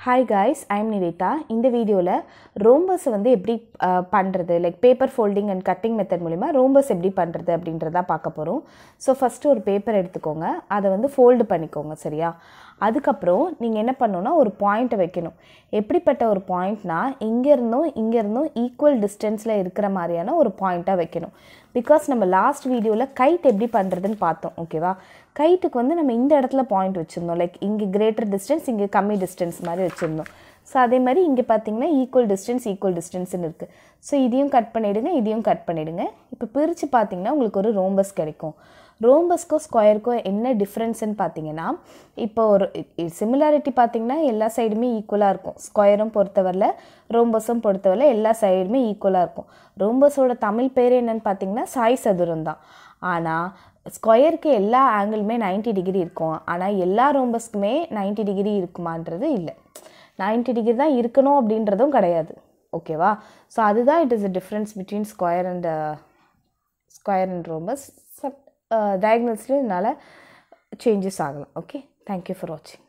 hi guys I'm Nivetha இந்த வீடியோவில் ரோம்பஸை வந்து எப்படி பண்ணுறது like paper folding and cutting method மூலிமா ரோம்பஸ் எப்படி பண்ணுறது அப்படின்றத பார்க்க போகிறோம் ஸோ ஃபஸ்ட்டு ஒரு பேப்பர் எடுத்துக்கோங்க அதை வந்து ஃபோல்டு பண்ணிக்கோங்க சரியா அதுக்கப்புறம் நீங்கள் என்ன பண்ணணும்னா ஒரு பாயிண்ட்டை வைக்கணும் எப்படிப்பட்ட ஒரு பாயிண்ட்னா இங்கேருந்தும் இங்கேருந்தும் ஈக்குவல் டிஸ்டன்ஸில் இருக்கிற மாதிரியான ஒரு பாயிண்ட்டாக வைக்கணும் பிகாஸ் நம்ம லாஸ்ட் வீடியோவில் கைட் எப்படி பண்ணுறதுன்னு பார்த்தோம் ஓகேவா கைட்டுக்கு வந்து நம்ம இந்த இடத்துல பாயிண்ட் வச்சுருந்தோம் லைக் இங்கே கிரேட்டர் டிஸ்டன்ஸ் இங்கே கம்மி டிஸ்டன்ஸ் மாதிரி வச்சுருந்தோம் ஸோ அதே மாதிரி இங்கே பார்த்தீங்கன்னா ஈக்குவல் டிஸ்டன்ஸ் ஈக்குவல் டிஸ்டன்ஸ்னு இருக்குது ஸோ இதையும் கட் பண்ணிவிடுங்க இதையும் கட் பண்ணிவிடுங்க இப்போ பிரித்து பார்த்தீங்கன்னா உங்களுக்கு ஒரு ரோம்பஸ் கிடைக்கும் ரோம்பஸ்க்கும் ஸ்கொயருக்கும் என்ன டிஃப்ரென்ஸ்னு பார்த்தீங்கன்னா இப்போ ஒரு சிமிலாரிட்டி பார்த்தீங்கன்னா எல்லா சைடுமே ஈக்குவலாக இருக்கும் ஸ்கொயரும் பொறுத்தவரையில் ரோம்பஸும் பொறுத்தவரையில் எல்லா சைடுமே ஈக்குவலாக இருக்கும் ரோம்பஸோட தமிழ் பேர் என்னன்னு பார்த்தீங்கன்னா சாய் சதுரம் தான் ஆனால் ஸ்கொயருக்கு எல்லா ஆங்கிளுமே 90 டிகிரி இருக்கும் ஆனால் எல்லா ரோம்பஸ்க்குமே 90 டிகிரி இருக்குமான்றது இல்லை 90 டிகிரி தான் இருக்கணும் அப்படின்றதும் கிடையாது ஓகேவா ஸோ அதுதான் it is a difference between square and square and rhombus டயக்னல்ஸ்லேயும் இதனால் சேஞ்சஸ் ஆகலாம் ஓகே தேங்க்யூ ஃபார் வாட்சிங்